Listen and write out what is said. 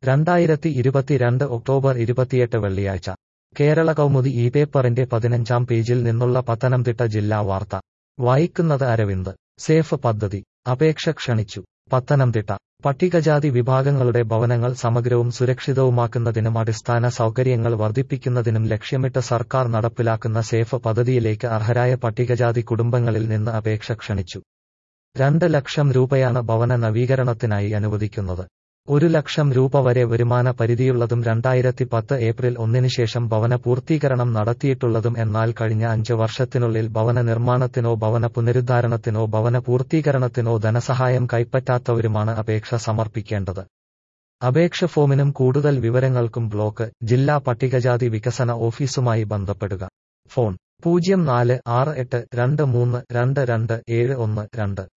രണ്ടായിരത്തി ഇരുപത്തിരണ്ട് ഒക്ടോബർ ഇരുപത്തിയെട്ട് വെള്ളിയാഴ്ച കേരള കൗമുദി ഈ പേപ്പറിന്റെ പതിനഞ്ചാം പേജിൽ നിന്നുള്ള പത്തനംതിട്ട ജില്ലാ വാർത്ത വായിക്കുന്നത് അരവിന്ദ് സേഫ് പദ്ധതി അപേക്ഷ ക്ഷണിച്ചു പത്തനംതിട്ട പട്ടികജാതി വിഭാഗങ്ങളുടെ ഭവനങ്ങൾ സമഗ്രവും സുരക്ഷിതവുമാക്കുന്നതിനും അടിസ്ഥാന സൗകര്യങ്ങൾ വർദ്ധിപ്പിക്കുന്നതിനും ലക്ഷ്യമിട്ട് സർക്കാർ നടപ്പിലാക്കുന്ന സേഫ് പദ്ധതിയിലേക്ക് അർഹരായ പട്ടികജാതി കുടുംബങ്ങളിൽ നിന്ന് അപേക്ഷ ക്ഷണിച്ചു രണ്ട് ലക്ഷം രൂപയാണ് ഭവന നവീകരണത്തിനായി അനുവദിക്കുന്നത് ഒരു ലക്ഷം രൂപ വരെ വരുമാന പരിധിയുള്ളതും രണ്ടായിരത്തി പത്ത് ഏപ്രിൽ ഒന്നിന് ശേഷം ഭവന പൂർത്തീകരണം നടത്തിയിട്ടുള്ളതും എന്നാൽ കഴിഞ്ഞ അഞ്ച് വർഷത്തിനുള്ളിൽ ഭവന നിർമ്മാണത്തിനോ ഭവന പുനരുദ്ധാരണത്തിനോ ഭവന പൂർത്തീകരണത്തിനോ ധനസഹായം കൈപ്പറ്റാത്തവരുമാണ് അപേക്ഷ സമർപ്പിക്കേണ്ടത് അപേക്ഷ ഫോമിനും കൂടുതൽ വിവരങ്ങൾക്കും ബ്ലോക്ക് ജില്ലാ പട്ടികജാതി വികസന ഓഫീസുമായി ബന്ധപ്പെടുക ഫോൺ പൂജ്യം നാല് ആറ് എട്ട് രണ്ട് മൂന്ന് രണ്ട് രണ്ട് ഏഴ് ഒന്ന് രണ്ട്